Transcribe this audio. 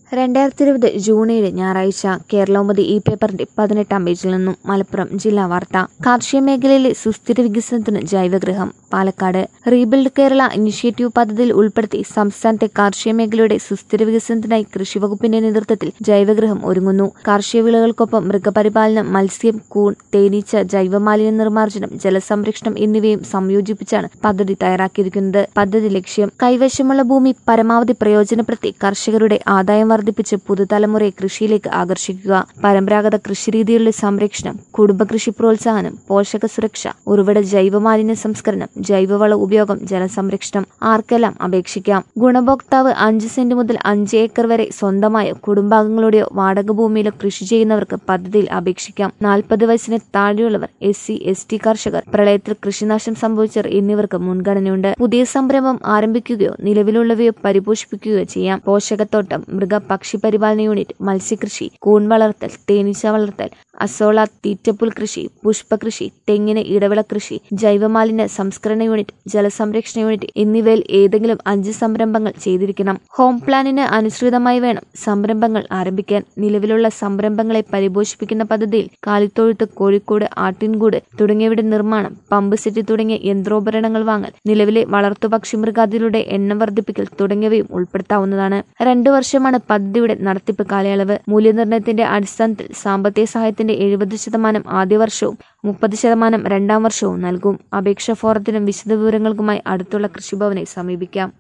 രണ്ടായിരത്തി ഇരുപത് ജൂൺ ഏഴ് ഞായറാഴ്ച കേരളൗമതി ഈ പേപ്പറിന്റെ പതിനെട്ടാം പേജിൽ നിന്നും മലപ്പുറം ജില്ലാ വാർത്ത കാർഷിക മേഖലയിലെ സുസ്ഥിര വികസനത്തിന് ജൈവഗൃഹം പാലക്കാട് റീബിൽഡ് കേരള ഇനിഷ്യേറ്റീവ് പദ്ധതിയിൽ ഉൾപ്പെടുത്തി സംസ്ഥാനത്തെ കാർഷിക മേഖലയുടെ സുസ്ഥിര വികസനത്തിനായി കൃഷിവകുപ്പിന്റെ നേതൃത്വത്തിൽ ജൈവഗൃഹം ഒരുങ്ങുന്നു കാർഷിക വിളകൾക്കൊപ്പം മൃഗപരിപാലനം മത്സ്യം കൂൺ തേനീച്ച ജൈവമാലിന്യ നിർമ്മാർജ്ജനം ജലസംരക്ഷണം എന്നിവയും സംയോജിപ്പിച്ചാണ് പദ്ധതി തയ്യാറാക്കിയിരിക്കുന്നത് പദ്ധതി ലക്ഷ്യം കൈവശമുള്ള ഭൂമി പരമാവധി പ്രയോജനപ്പെടുത്തി കർഷകരുടെ ആദായം വർദ്ധിപ്പിച്ച് പുതുതലമുറയെ കൃഷിയിലേക്ക് ആകർഷിക്കുക പരമ്പരാഗത കൃഷിരീതികളുടെ സംരക്ഷണം കുടുംബകൃഷി പ്രോത്സാഹനം പോഷക സുരക്ഷ ഉറവിട ജൈവമാലിന്യ സംസ്കരണം ജൈവവള ഉപയോഗം ജലസംരക്ഷണം ആർക്കെല്ലാം അപേക്ഷിക്കാം ഗുണഭോക്താവ് അഞ്ച് സെന്റ് മുതൽ അഞ്ച് ഏക്കർ വരെ സ്വന്തമായോ കുടുംബാംഗങ്ങളുടെയോ വാടക ഭൂമിയിലോ കൃഷി ചെയ്യുന്നവർക്ക് പദ്ധതിയിൽ അപേക്ഷിക്കാം നാൽപ്പത് വയസ്സിന് താഴെയുള്ളവർ എസ് സി എസ് ടി കർഷകർ പ്രളയത്തിൽ കൃഷിനാശം സംഭവിച്ചവർ എന്നിവർക്ക് മുൻഗണനയുണ്ട് പുതിയ സംരംഭം ആരംഭിക്കുകയോ നിലവിലുള്ളവയോ പരിപോഷിപ്പിക്കുകയോ ചെയ്യാം പോഷകത്തോട്ടം മൃഗ പക്ഷി പരിപാലന യൂണിറ്റ് മത്സ്യകൃഷി കൂൺ വളർത്തൽ തേനീച്ച വളർത്തൽ അസോള തീറ്റപ്പുൽ കൃഷി പുഷ്പകൃഷി തെങ്ങിന് ഇടവിള കൃഷി ജൈവമാലിന്യ സംസ്കരണ യൂണിറ്റ് ജലസംരക്ഷണ യൂണിറ്റ് എന്നിവയിൽ ഏതെങ്കിലും അഞ്ച് സംരംഭങ്ങൾ ചെയ്തിരിക്കണം ഹോം പ്ലാനിന് അനുസൃതമായി വേണം സംരംഭങ്ങൾ ആരംഭിക്കാൻ നിലവിലുള്ള സംരംഭങ്ങളെ പരിപോഷിപ്പിക്കുന്ന പദ്ധതിയിൽ കാലിത്തൊഴുത്ത് കോഴിക്കോട് ആട്ടിൻകൂട് തുടങ്ങിയവയുടെ നിർമ്മാണം പമ്പ് സെറ്റ് തുടങ്ങിയ യന്ത്രോപകരണങ്ങൾ വാങ്ങൽ നിലവിലെ വളർത്തുപക്ഷി മൃഗാദികളുടെ എണ്ണം വർദ്ധിപ്പിക്കൽ തുടങ്ങിയവയും ഉൾപ്പെടുത്താവുന്നതാണ് രണ്ടു വർഷമാണ് പദ്ധതിയുടെ നടത്തിപ്പ് കാലയളവ് മൂല്യനിർണ്ണയത്തിന്റെ അടിസ്ഥാനത്തിൽ സാമ്പത്തിക സഹായത്തിന്റെ എഴുപത് ശതമാനം ആദ്യ വർഷവും മുപ്പത് ശതമാനം രണ്ടാം വർഷവും നൽകും അപേക്ഷാ ഫോറത്തിനും വിശദവിവരങ്ങൾക്കുമായി അടുത്തുള്ള കൃഷിഭവനെ സമീപിക്കാം